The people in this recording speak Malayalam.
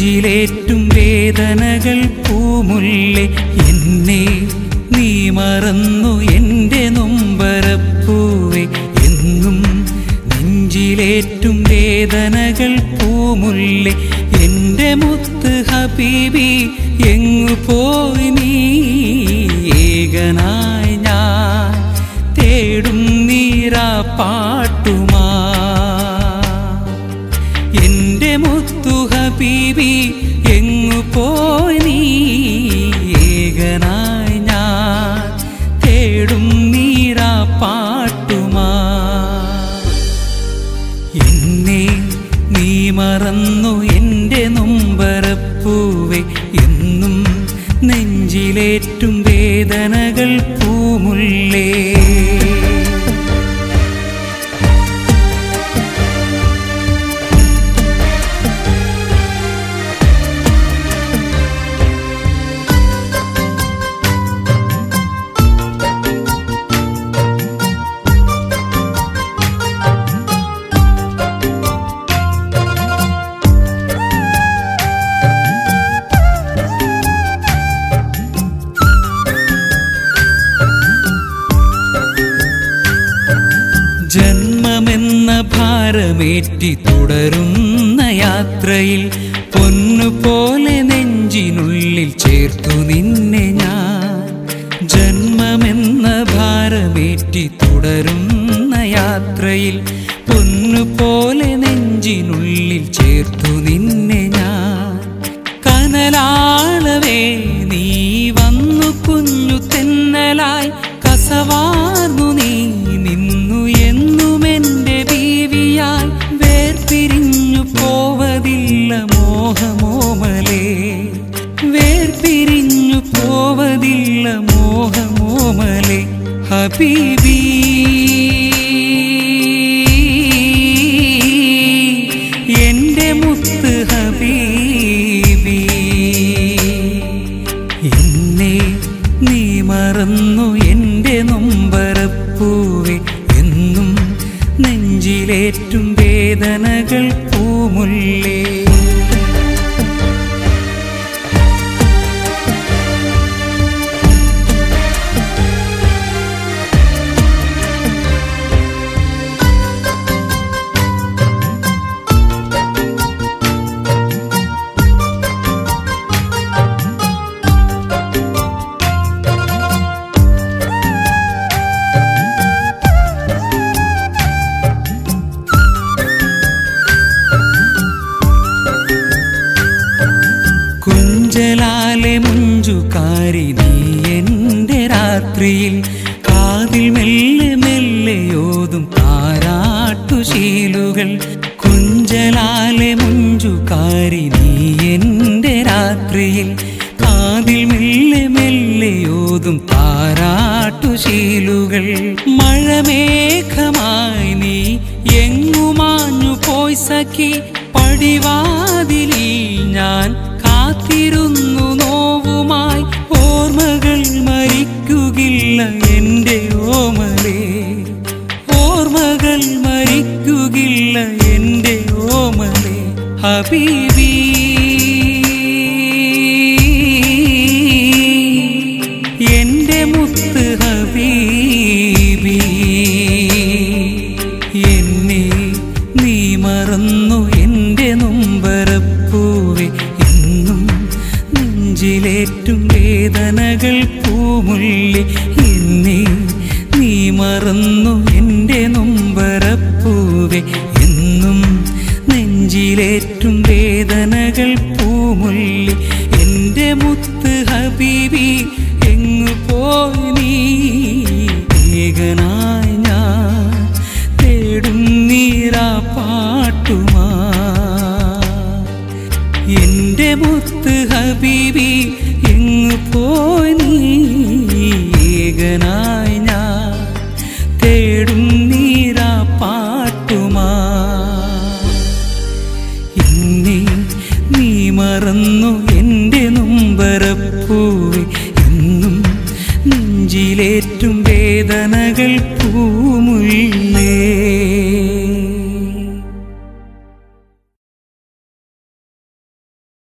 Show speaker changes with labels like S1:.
S1: നെഞ്ചിലേറ്റും വേദനകൾ പൂമുല്ലേ എന്നെ നീ മറന്നു എൻ്റെ നൊമ്പരപ്പൂവെ എന്നും നെഞ്ചിലേറ്റും വേദനകൾ പൂമുല്ലേ എൻ്റെ മുത്ത് ഹബീബി എങ്ങു പോയി നീ ഏകനായി ഞാൻ തേടും നീരാ പാട്ടുമാ എന്റെ മുത്തു ഹബീബി എങ്ങു പോയി നീ ഏകനായി ഞാൻ തേടും നീരാ പാട്ടുമാ എന്നെ നീ മറന്നു എൻ്റെ നൊമ്പരപ്പൂവെ എന്നും നെഞ്ചിലേറ്റും വേദനകൾ പൂമുല്ലേ ജന്മമെന്ന ഭാരമേറ്റി തുടരുന്ന യാത്രയിൽ പൊന്നുപോലെ നെഞ്ചിനുള്ളിൽ ചേർത്തു നിന്നെ ഞാൻ ജന്മമെന്ന ഭാരമേറ്റി തുടരുന്ന യാത്രയിൽ പൊന്നുപോലെ നെഞ്ചിനുള്ളിൽ ചേർത്തു നിന്നെ ഞാൻ കനലാളവേ നീ വന്നു കുഞ്ഞു തെന്നലായി കസവാർന്നു നീ നിന്നു എന്നുമെന്റെ ബീവിയായി വേർപിരിഞ്ഞു പോവതില്ല മോഹമോമലേ വേർപിരിഞ്ഞു പോവതില്ല മോഹമോമലേ ഹബീബി എന്റെ മുത്ത് ഹബീബി എന്നെ നീ മറന്നു എൻ്റെ നൊമ്പരപ്പൂവെ എന്നും നെഞ്ചിലേറ്റും വേദനകൾ പൂമുല്ലേ കുഞ്ചലാലെ മുഞ്ചുകാരി നീ എൻ്റെ രാത്രിയിൽ കാതിൽ മെല്ലെ മെല്ലെയോതും താരാട്ടുശീലുകൾ കുഞ്ചലാലെ മുഞ്ചുകാരി നീ എൻ്റെ രാത്രിയിൽ കാതിൽ മെല്ലെ മെല്ലെയോതും താരാട്ടുശീലുകൾ മഴമേഘമായി നീ എങ്ങുമാഞ്ഞു പോയി സഖി പടിവാതിലിൽ ഞാൻ കാത്തിരുന്നു നോവുമായി ഓർമ്മകൾ മരിക്കുകില്ല എൻ്റെ ഓമലേ ഓർമ്മകൾ മരിക്കുകില്ല എൻ്റെ ഓമലേ ഹബീബി എൻ്റെ മുത്ത് ഹബീബി എന്നെ നീ മറന്നു എൻ്റെ നൊമ്പരപ്പൂവെ എന്നും നെഞ്ചിലേറ്റും വേദനകൾ പൂമുള്ളി എന്നെ നീ മറന്നു എൻ്റെ നൊമ്പരപ്പൂവെ എന്നും നെഞ്ചിലേറ്റും വേദനകൾ പൂമുള്ളി എൻ്റെ മുത്ത് ഹബീബി എങ്ങു പോയി നീ ഏകനായി ഞാൻ തേടും നീരാ പാട്ടുമാ എന്റെ മുത്ത് ഹബീബി എങ്ങു പോയി നീ ഏകനായി ഞാൻ തേടും നീരാ പാട്ടുമാ എന്നെ നീ മറന്നു എൻ്റെ നൊമ്പരപ്പൂവെ എന്നും നെഞ്ചിലേറ്റും വേദനകൾ പൂമുള്ളേ